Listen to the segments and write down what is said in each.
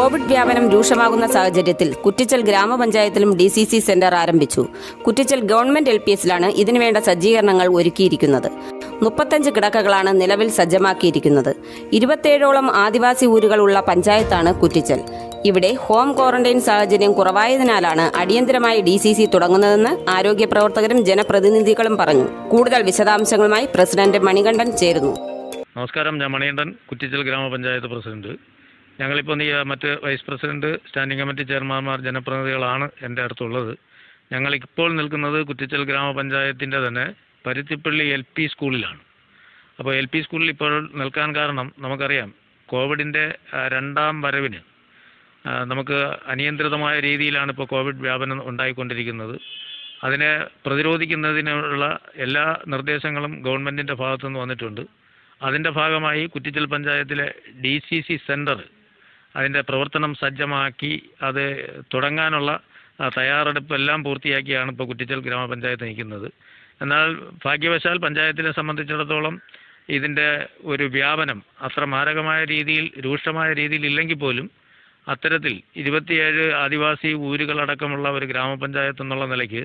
Covid വ്യാപനം രൂക്ഷമാകുന്ന സാഹചര്യത്തിൽ കുറ്റിച്ചൽ ഗ്രാമപഞ്ചായത്തിലും ഡി സി സി സെന്റർ ആരംഭിച്ചു കുറ്റിച്ചൽ ഗവൺമെന്റ് എൽ പി എസിലാണ് ഇതിനുവേണ്ട സജ്ജീകരണങ്ങൾ ഒരുക്കിയിരിക്കുന്നത് മുപ്പത്തഞ്ച് കിടക്കകളാണ് നിലവിൽ സജ്ജമാക്കിയിരിക്കുന്നത് ഇരുപത്തേഴോളം ആദിവാസി ഊരുകളുള്ള പഞ്ചായത്താണ് കുറ്റിച്ചൽ ഇവിടെ ഹോം ക്വാറന്റൈൻ സാഹചര്യം കുറവായതിനാലാണ് അടിയന്തരമായി ഡി സി സി തുടങ്ങുന്നതെന്ന് ആരോഗ്യ പ്രവർത്തകരും ജനപ്രതിനിധികളും പറഞ്ഞു കൂടുതൽ വിശദാംശങ്ങളുമായി പ്രസിഡന്റ് മണികണ്ഠൻ ചേരുന്നു നമസ്കാരം ഞാൻ മണികണ്ഠൻ കുറ്റിച്ചൽ ഗ്രാമപഞ്ചായത്ത് പ്രസിഡന്റ് ഞങ്ങളിപ്പോൾ ഈ മറ്റ് വൈസ് പ്രസിഡന്റ് സ്റ്റാൻഡിംഗ് കമ്മിറ്റി ചെയർമാൻമാർ ജനപ്രതിനിധികളാണ് എൻ്റെ അടുത്തുള്ളത് ഞങ്ങളിപ്പോൾ നിൽക്കുന്നത് കുറ്റിച്ചൽ ഗ്രാമപഞ്ചായത്തിൻ്റെ തന്നെ പരുത്തിപ്പള്ളി എൽ പി സ്കൂളിലാണ് അപ്പോൾ എൽ പി സ്കൂളിൽ ഇപ്പോൾ നിൽക്കാൻ കാരണം നമുക്കറിയാം കോവിഡിൻ്റെ ആ, രണ്ടാം വരവിന് ആ, നമുക്ക് അനിയന്ത്രിതമായ രീതിയിലാണ് ഇപ്പോൾ കോവിഡ് വ്യാപനം ഉണ്ടായിക്കൊണ്ടിരിക്കുന്നത് അതിനെ പ്രതിരോധിക്കുന്നതിനുള്ള എല്ലാ നിർദ്ദേശങ്ങളും ഗവൺമെൻറ്റിൻ്റെ ഭാഗത്തുനിന്ന് വന്നിട്ടുണ്ട് അതിൻ്റെ ഭാഗമായി കുറ്റിച്ചൽ പഞ്ചായത്തിലെ ഡി സി സി സെൻറ്റർ അതിൻ്റെ പ്രവർത്തനം സജ്ജമാക്കി അത് തുടങ്ങാനുള്ള ആ, തയ്യാറെടുപ്പ് എല്ലാം പൂർത്തിയാക്കിയാണ് ഇപ്പോൾ കുറ്റിച്ചൽ ഗ്രാമപഞ്ചായത്ത് നിൽക്കുന്നത് എന്നാൽ ഭാഗ്യവശാൽ പഞ്ചായത്തിനെ സംബന്ധിച്ചിടത്തോളം ഇതിൻ്റെ ഒരു വ്യാപനം അത്ര മാരകമായ രീതിയിൽ രൂക്ഷമായ രീതിയിൽ ഇല്ലെങ്കിൽ പോലും അത്തരത്തിൽ ഇരുപത്തിയേഴ് ആദിവാസി ഊരുകളടക്കമുള്ള ഒരു ഗ്രാമപഞ്ചായത്ത് എന്നുള്ള നിലയ്ക്ക്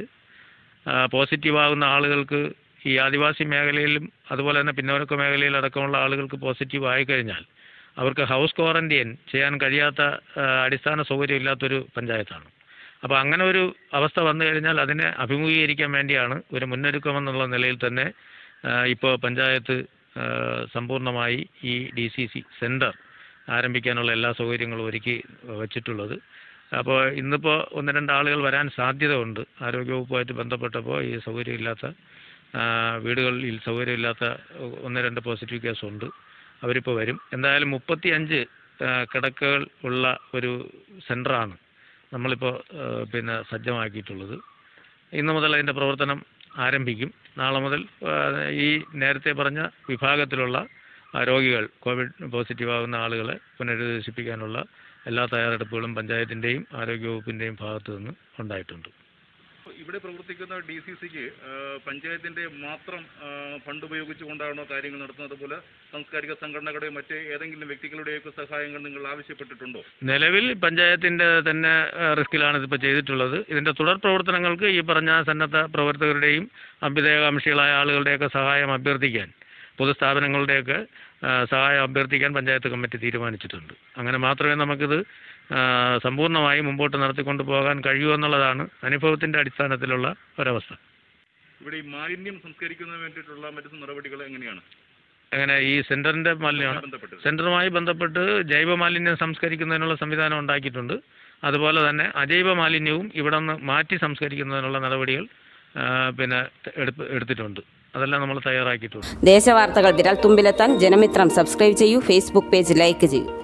ആ, പോസിറ്റീവാകുന്ന ആളുകൾക്ക് ഈ ആദിവാസി മേഖലയിലും അതുപോലെ തന്നെ പിന്നോക്ക മേഖലയിൽ അടക്കമുള്ള ആളുകൾക്ക് പോസിറ്റീവ് ആയിക്കഴിഞ്ഞാൽ അവർക്ക് ഹൗസ് ക്വാറന്റൈൻ ചെയ്യാൻ കഴിയാത്ത ആ, അടിസ്ഥാന സൗകര്യം ഇല്ലാത്തൊരു പഞ്ചായത്താണ് അപ്പോൾ അങ്ങനെ ഒരു അവസ്ഥ വന്നു കഴിഞ്ഞാൽ അതിനെ അഭിമുഖീകരിക്കാൻ വേണ്ടിയാണ് ഒരു മുന്നൊരുക്കം എന്നുള്ള നിലയിൽ തന്നെ ഇപ്പോൾ പഞ്ചായത്ത് ആ, സമ്പൂർണ്ണമായി ഈ ഡി സി സി സെൻറ്റർ ആരംഭിക്കാനുള്ള എല്ലാ സൗകര്യങ്ങളും ഒരുക്കി വച്ചിട്ടുള്ളത് അപ്പോൾ ഇന്നിപ്പോൾ ഒന്ന് രണ്ട് ആളുകൾ വരാൻ സാധ്യത ഉണ്ട് ആരോഗ്യവകുപ്പുമായിട്ട് ബന്ധപ്പെട്ടപ്പോൾ ഈ സൗകര്യമില്ലാത്ത ആ, വീടുകളിൽ സൗകര്യമില്ലാത്ത ഒന്ന് രണ്ട് പോസിറ്റീവ് കേസുണ്ട് അവരിപ്പോൾ വരും എന്തായാലും മുപ്പത്തി അഞ്ച് കിടക്കകൾ ഉള്ള ഒരു സെൻ്ററാണ് നമ്മളിപ്പോൾ ആ, പിന്നെ സജ്ജമാക്കിയിട്ടുള്ളത് ഇന്ന് മുതൽ അതിൻ്റെ പ്രവർത്തനം ആരംഭിക്കും നാളെ മുതൽ ആ, ഈ നേരത്തെ പറഞ്ഞ വിഭാഗത്തിലുള്ള ആ, രോഗികൾ കോവിഡ് പോസിറ്റീവ് ആകുന്ന ആളുകളെ പുനരധിവസിപ്പിക്കാനുള്ള എല്ലാ തയ്യാറെടുപ്പുകളും പഞ്ചായത്തിൻ്റെയും ആരോഗ്യവകുപ്പിൻ്റെയും ഭാഗത്തു നിന്ന് ഉണ്ടായിട്ടുണ്ട് ഇവിടെ പ്രവർത്തിക്കുന്ന ഡി സി സിക്ക് പഞ്ചായത്തിന്റെ മാത്രം ആ, ഫണ്ട് ഉപയോഗിച്ചുകൊണ്ടാണോ കാര്യങ്ങൾ നടത്തുന്നത് അതുപോലെ സാംസ്കാരിക സംഘടനകളുടെയോ മറ്റ് ഏതെങ്കിലും വ്യക്തികളുടെയൊക്കെ സഹായങ്ങൾ നിങ്ങൾ ആവശ്യപ്പെട്ടിട്ടുണ്ടോ നിലവിൽ പഞ്ചായത്തിൻ്റെ തന്നെ ആ, റിസ്കിലാണ് ഇതിപ്പോൾ ചെയ്തിട്ടുള്ളത് ഇതിൻ്റെ തുടർ പ്രവർത്തനങ്ങൾക്ക് ഈ പറഞ്ഞ സന്നദ്ധ പ്രവർത്തകരുടെയും അഭ്യുദയകാംക്ഷികളായ ആളുകളുടെയൊക്കെ സഹായം അഭ്യർത്ഥിക്കാൻ പൊതുസ്ഥാപനങ്ങളുടെയൊക്കെ ആ, സഹായം അഭ്യർത്ഥിക്കാൻ പഞ്ചായത്ത് കമ്മിറ്റി തീരുമാനിച്ചിട്ടുണ്ട് അങ്ങനെ മാത്രമേ നമുക്കിത് ആ, സമ്പൂർണ്ണമായി മുമ്പോട്ട് നടത്തിക്കൊണ്ട് പോകാൻ കഴിയൂ എന്നുള്ളതാണ് അനുഭവത്തിൻ്റെ അടിസ്ഥാനത്തിലുള്ള ഒരവസ്ഥ ഇവിടെ ഈ മാലിന്യം സംസ്കരിക്കുന്നതിന് വേണ്ടിയിട്ടുള്ള മറ്റു നടപടികൾ എങ്ങനെയാണ് അങ്ങനെ ഈ സെൻറ്ററിൻ്റെ മാലിന്യമാണ് ബന്ധപ്പെട്ടത് സെൻറ്ററുമായി ബന്ധപ്പെട്ട് ജൈവ മാലിന്യം സംസ്കരിക്കുന്നതിനുള്ള സംവിധാനം ഉണ്ടാക്കിയിട്ടുണ്ട് അതുപോലെ തന്നെ അജൈവ മാലിന്യവും ഇവിടെ നിന്ന് മാറ്റി സംസ്കരിക്കുന്നതിനുള്ള നടപടികൾ ആ, പിന്നെ എടുപ്പ് എടുത്തിട്ടുണ്ട് അതെല്ലാം നമ്മൾ തയ്യാറാക്കിയിട്ടുണ്ട് ദേശവാർത്തകൾ വിരൽ തുമ്പിലെത്താൻ ജനമിത്രം സബ്സ്ക്രൈബ് ചെയ്യൂ ഫേസ്ബുക്ക് പേജ് ലൈക്ക് ചെയ്യൂ